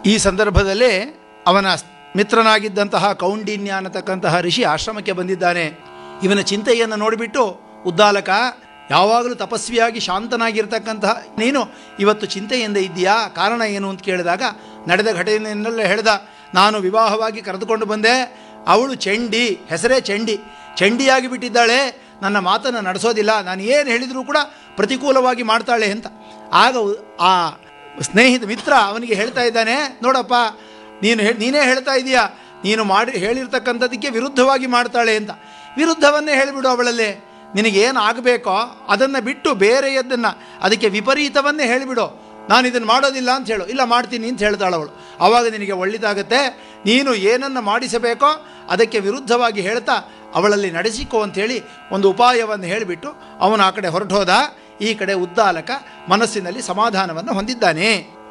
ಈ ಸಂದರ್ಭದಲ್ಲೇ ಅವನ ಮಿತ್ರನಾಗಿದ್ದಂತಹ ಕೌಂಡಿನ್ಯ ಅನ್ನತಕ್ಕಂತಹ ಋಷಿ ಆಶ್ರಮಕ್ಕೆ ಬಂದಿದ್ದಾನೆ ಇವನ ಚಿಂತೆಯನ್ನು ನೋಡಿಬಿಟ್ಟು ಉದ್ದಾಲಕ ಯಾವಾಗಲೂ ತಪಸ್ವಿಯಾಗಿ ಶಾಂತನಾಗಿರ್ತಕ್ಕಂತಹ ನೀನು ಇವತ್ತು ಚಿಂತೆಯಿಂದ ಇದ್ದೀಯಾ ಕಾರಣ ಏನು ಅಂತ ಕೇಳಿದಾಗ ನಡೆದ ಘಟನೆಯನ್ನೆಲ್ಲ ಹೇಳ್ದ ನಾನು ವಿವಾಹವಾಗಿ ಕರೆದುಕೊಂಡು ಬಂದೆ ಅವಳು ಚಂಡಿ ಹೆಸರೇ ಚಂಡಿ ಚಂಡಿಯಾಗಿ ಬಿಟ್ಟಿದ್ದಾಳೆ ನನ್ನ ಮಾತನ್ನು ನಡೆಸೋದಿಲ್ಲ ನಾನು ಏನು ಹೇಳಿದರೂ ಕೂಡ ಪ್ರತಿಕೂಲವಾಗಿ ಮಾಡ್ತಾಳೆ ಅಂತ ಆಗ ಉ- ಆ ಸ್ನೇಹಿತ ಮಿತ್ರ ಅವನಿಗೆ ಹೇಳ್ತಾ ಇದ್ದಾನೆ ನೋಡಪ್ಪ ನೀನು ಹೇ ನೀನೇ ಹೇಳ್ತಾ ಇದೀಯಾ ನೀನು ಮಾಡಿ ಹೇಳಿರ್ತಕ್ಕಂಥದ್ದಕ್ಕೆ ವಿರುದ್ಧವಾಗಿ ಮಾಡ್ತಾಳೆ ಅಂತ ವಿರುದ್ಧವನ್ನೇ ಹೇಳಿಬಿಡು ಅವಳಲ್ಲೇ ನಿನಗೇನು ಆಗಬೇಕೋ ಅದನ್ನು ಬಿಟ್ಟು ಬೇರೆಯದ್ದನ್ನು ಅದಕ್ಕೆ ವಿಪರೀತವನ್ನೇ ಹೇಳಿಬಿಡು ನಾನು ಇದನ್ನು ಮಾಡೋದಿಲ್ಲ ಅಂತ ಹೇಳು ಇಲ್ಲ ಮಾಡ್ತೀನಿ ಅಂತ ಹೇಳ್ತಾಳೆ ಅವಳು ಆವಾಗ ನಿನಗೆ ಒಳ್ಳೆಯದಾಗತ್ತೆ ನೀನು ಏನನ್ನು ಮಾಡಿಸಬೇಕೋ ಅದಕ್ಕೆ ವಿರುದ್ಧವಾಗಿ ಹೇಳ್ತಾ ಅವಳಲ್ಲಿ ನಡೆಸಿಕೋ ಅಂಥೇಳಿ ಒಂದು ಉಪಾಯವನ್ನು ಹೇಳಿಬಿಟ್ಟು ಅವನು ಆ ಕಡೆ ಹೊರಟು ಹೋದ ಈ ಕಡೆ ಉದ್ದಾಲಕ ಮನಸ್ಸಿನಲ್ಲಿ ಸಮಾಧಾನವನ್ನು ಹೊಂದಿದ್ದಾನೆ